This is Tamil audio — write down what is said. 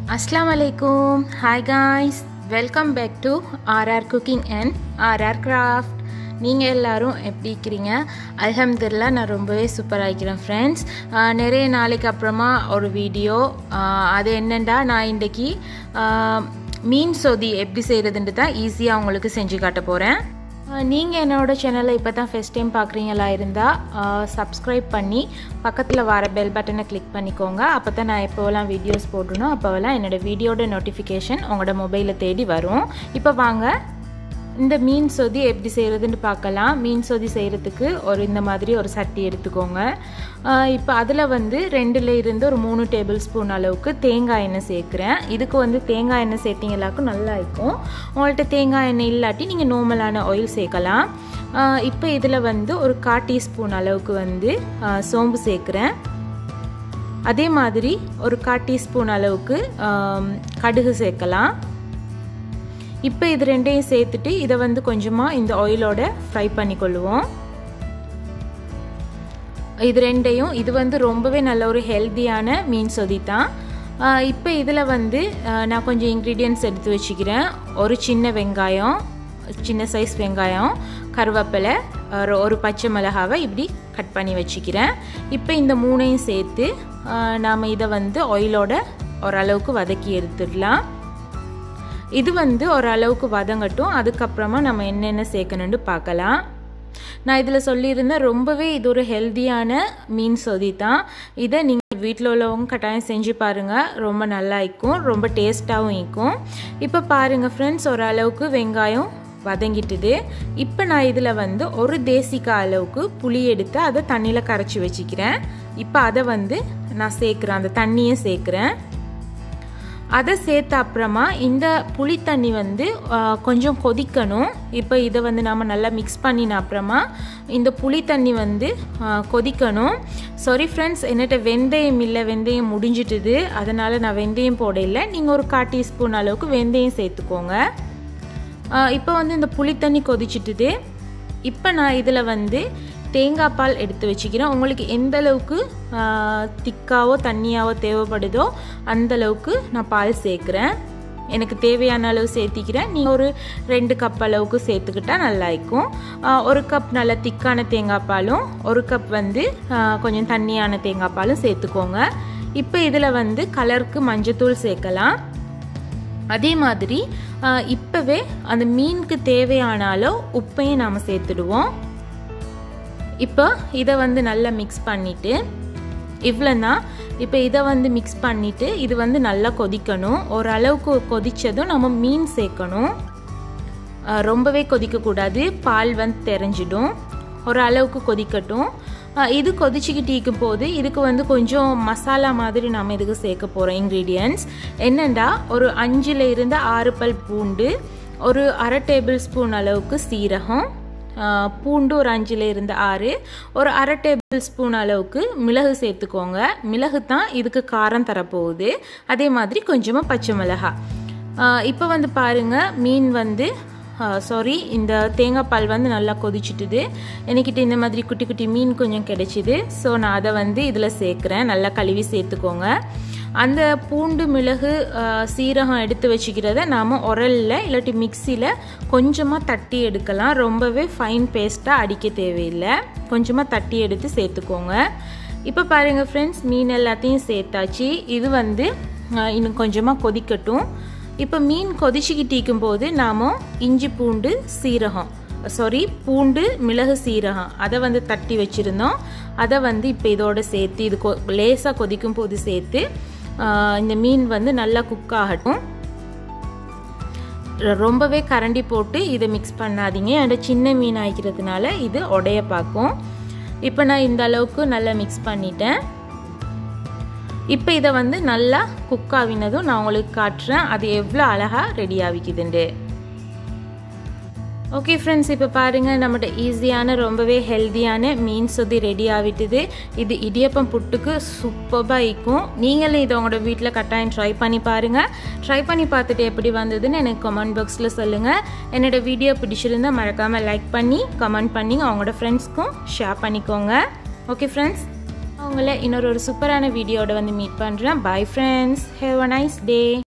அஸ்லாம் வலைக்கும் hi guys welcome back to RR cooking and RR craft நீங்கள் எல்லோரும் எப்படி இருக்கிறீங்க அல்ஹம்துல்லா நான் ரொம்பவே சூப்பராக இருக்கிறேன் ஃப்ரெண்ட்ஸ் நிறைய நாளைக்கு அப்புறமா ஒரு வீடியோ அது என்னென்னா நான் இன்றைக்கி மீன் சொதி எப்படி செய்கிறதுன்ட்டு தான் ஈஸியாக உங்களுக்கு செஞ்சு காட்ட போகிறேன் நீங்கள் என்னோட சேனலை இப்போ தான் ஃபஸ்ட் டைம் பார்க்குறீங்களா இருந்தால் சப்ஸ்கிரைப் பண்ணி பக்கத்தில் வர பெல் பட்டனை கிளிக் பண்ணிக்கோங்க அப்போ தான் நான் எப்போவெல்லாம் வீடியோஸ் போடணும் அப்போவெல்லாம் என்னோடய வீடியோட நோட்டிஃபிகேஷன் உங்களோட மொபைலில் தேடி வரும் இப்போ வாங்க இந்த மீன் சொதி எப்படி செய்கிறதுன்னு பார்க்கலாம் மீன் சொதி செய்கிறதுக்கு ஒரு இந்த மாதிரி ஒரு சட்டி எடுத்துக்கோங்க இப்போ அதில் வந்து ரெண்டில் இருந்து ஒரு மூணு டேபிள் ஸ்பூன் அளவுக்கு தேங்காய் எண்ணெய் சேர்க்குறேன் இதுக்கு வந்து தேங்காய் எண்ணெய் சேர்த்திங்களாக்கும் நல்லா இருக்கும் உங்கள்கிட்ட தேங்காய் எண்ணெய் இல்லாட்டி நீங்கள் நார்மலான ஆயில் சேர்க்கலாம் இப்போ இதில் வந்து ஒரு கால் டீஸ்பூன் அளவுக்கு வந்து சோம்பு சேர்க்குறேன் அதே மாதிரி ஒரு கால் டீஸ்பூன் அளவுக்கு கடுகு சேர்க்கலாம் இப்போ இது ரெண்டையும் சேர்த்துட்டு இதை வந்து கொஞ்சமாக இந்த ஆயிலோட ஃப்ரை பண்ணிக்கொள்ளுவோம் இது ரெண்டையும் இது வந்து ரொம்பவே நல்ல ஒரு ஹெல்த்தியான மீன் சொதி தான் இப்போ இதில் வந்து நான் கொஞ்சம் இன்க்ரீடியன்ட்ஸ் எடுத்து வச்சுக்கிறேன் ஒரு சின்ன வெங்காயம் சின்ன சைஸ் வெங்காயம் கருவேப்பிலை ஒரு ஒரு பச்சை மிளகாவை இப்படி கட் பண்ணி வச்சுக்கிறேன் இப்போ இந்த மூணையும் சேர்த்து நாம் இதை வந்து ஆயிலோட ஓரளவுக்கு வதக்கி எடுத்துடலாம் இது வந்து ஓரளவுக்கு வதங்கட்டும் அதுக்கப்புறமா நம்ம என்னென்ன சேர்க்கணுன்னு பார்க்கலாம் நான் இதில் சொல்லியிருந்தேன் ரொம்பவே இது ஒரு ஹெல்த்தியான மீன் சொதி தான் இதை நீங்கள் வீட்டில் உள்ளவங்க கட்டாயம் செஞ்சு பாருங்கள் ரொம்ப நல்லா இருக்கும் ரொம்ப டேஸ்ட்டாகவும் இருக்கும் இப்போ பாருங்கள் ஃப்ரெண்ட்ஸ் ஓரளவுக்கு வெங்காயம் வதங்கிட்டுது இப்போ நான் இதில் வந்து ஒரு தேசிக்காய் அளவுக்கு புளி எடுத்து அதை தண்ணியில் கரைச்சி வச்சுக்கிறேன் இப்போ அதை வந்து நான் சேர்க்குறேன் அந்த தண்ணியை சேர்க்குறேன் அதை சேர்த்த அப்புறமா இந்த புளி தண்ணி வந்து கொஞ்சம் கொதிக்கணும் இப்போ இதை வந்து நம்ம நல்லா மிக்ஸ் பண்ணின அப்புறமா இந்த புளி தண்ணி வந்து கொதிக்கணும் சாரி ஃப்ரெண்ட்ஸ் என்னட்ட வெந்தயம் இல்லை வெந்தயம் முடிஞ்சிட்டுது அதனால் நான் வெந்தயம் போடல நீங்கள் ஒரு கால் டீஸ்பூன் அளவுக்கு வெந்தயம் சேர்த்துக்கோங்க இப்போ வந்து இந்த புளி தண்ணி கொதிச்சிட்டுது இப்போ நான் இதில் வந்து தேங்காய் பால் எடுத்து வச்சுக்கிறேன் உங்களுக்கு எந்த அளவுக்கு திக்காவோ தண்ணியாவோ தேவைப்படுதோ அந்த அளவுக்கு நான் பால் சேர்க்குறேன் எனக்கு தேவையான அளவு சேர்த்திக்கிறேன் நீங்கள் ஒரு ரெண்டு கப் அளவுக்கு சேர்த்துக்கிட்டால் நல்லா இருக்கும் ஒரு கப் நல்ல திக்கான தேங்காய் பாலும் ஒரு கப் வந்து கொஞ்சம் தண்ணியான தேங்காய் பாலும் சேர்த்துக்கோங்க இப்போ இதில் வந்து கலருக்கு மஞ்சத்தூள் சேர்க்கலாம் அதே மாதிரி இப்போவே அந்த மீனுக்கு தேவையான அளவு உப்பையும் நாம் சேர்த்துடுவோம் இப்போ இதை வந்து நல்லா மிக்ஸ் பண்ணிவிட்டு இவ்வளோனா இப்போ இதை வந்து மிக்ஸ் பண்ணிவிட்டு இது வந்து நல்லா கொதிக்கணும் ஓரளவுக்கு கொதித்ததும் நம்ம மீன் சேர்க்கணும் ரொம்பவே கொதிக்கக்கூடாது பால் வந்து தெரிஞ்சிடும் ஒரு அளவுக்கு கொதிக்கட்டும் இது கொதிச்சுக்கிட்டு இருக்கும் போது இதுக்கு வந்து கொஞ்சம் மசாலா மாதிரி நம்ம இதுக்கு சேர்க்க போகிறோம் இன்க்ரீடியன்ட்ஸ் என்னென்னா ஒரு அஞ்சில் இருந்து ஆறு பல் பூண்டு ஒரு அரை டேபிள் ஸ்பூன் அளவுக்கு சீரகம் பூண்டு ஒரு அஞ்சில் இருந்து ஆறு ஒரு அரை டேபிள் ஸ்பூன் அளவுக்கு மிளகு சேர்த்துக்கோங்க மிளகு தான் இதுக்கு காரம் தரப்போகுது அதே மாதிரி கொஞ்சமாக பச்சை மிளகா இப்போ வந்து பாருங்கள் மீன் வந்து சாரி இந்த தேங்காய் பால் வந்து நல்லா கொதிச்சுட்டுது எனக்கிட்ட இந்த மாதிரி குட்டி குட்டி மீன் கொஞ்சம் கிடைச்சிது ஸோ நான் அதை வந்து இதில் சேர்க்குறேன் நல்லா கழுவி சேர்த்துக்கோங்க அந்த பூண்டு மிளகு சீரகம் எடுத்து வச்சுக்கிறத நாம் உரலில் இல்லாட்டி மிக்சியில் கொஞ்சமாக தட்டி எடுக்கலாம் ரொம்பவே ஃபைன் பேஸ்ட்டாக அடிக்க தேவையில்லை கொஞ்சமாக தட்டி எடுத்து சேர்த்துக்கோங்க இப்போ பாருங்கள் ஃப்ரெண்ட்ஸ் மீன் எல்லாத்தையும் சேர்த்தாச்சு இது வந்து இன்னும் கொஞ்சமாக கொதிக்கட்டும் இப்போ மீன் கொதிச்சுக்கிட்டிக்கும் போது நாம் இஞ்சி பூண்டு சீரகம் சாரி பூண்டு மிளகு சீரகம் அதை வந்து தட்டி வச்சுருந்தோம் அதை வந்து இப்போ இதோட சேர்த்து இது கொ லேசாக கொதிக்கும் போது சேர்த்து இந்த மீன் வந்து நல்லா குக் ஆகட்டும் ரொம்பவே கரண்டி போட்டு இதை மிக்ஸ் பண்ணாதீங்க அந்த சின்ன மீன் ஆகிக்கிறதுனால இது உடைய பார்க்கும் இப்போ நான் இந்த அளவுக்கு நல்லா மிக்ஸ் பண்ணிட்டேன் இப்போ இதை வந்து நல்லா குக் ஆகினதும் நான் உங்களுக்கு காட்டுறேன் அது எவ்வளோ அழகாக ரெடி ஆகிக்குதுண்டு ஓகே ஃப்ரெண்ட்ஸ் இப்போ பாருங்கள் நம்மகிட்ட ஈஸியான ரொம்பவே ஹெல்த்தியான மீன் சொதி ரெடி ஆகிட்டுது இது இடியப்பம் புட்டுக்கு சூப்பராக இருக்கும் நீங்களும் இதை உங்களோட வீட்டில் கட்டாயம் ட்ரை பண்ணி பாருங்கள் ட்ரை பண்ணி பார்த்துட்டு எப்படி வந்ததுன்னு எனக்கு கமெண்ட் பாக்ஸில் சொல்லுங்கள் என்னோடய வீடியோ பிடிச்சிருந்தால் மறக்காமல் லைக் பண்ணி கமெண்ட் பண்ணி அவங்களோட ஃப்ரெண்ட்ஸ்க்கும் ஷேர் பண்ணிக்கோங்க ஓகே ஃப்ரெண்ட்ஸ் உங்களை இன்னொரு ஒரு சூப்பரான வீடியோட வந்து மீட் பண்ணுறேன் bye friends have a nice day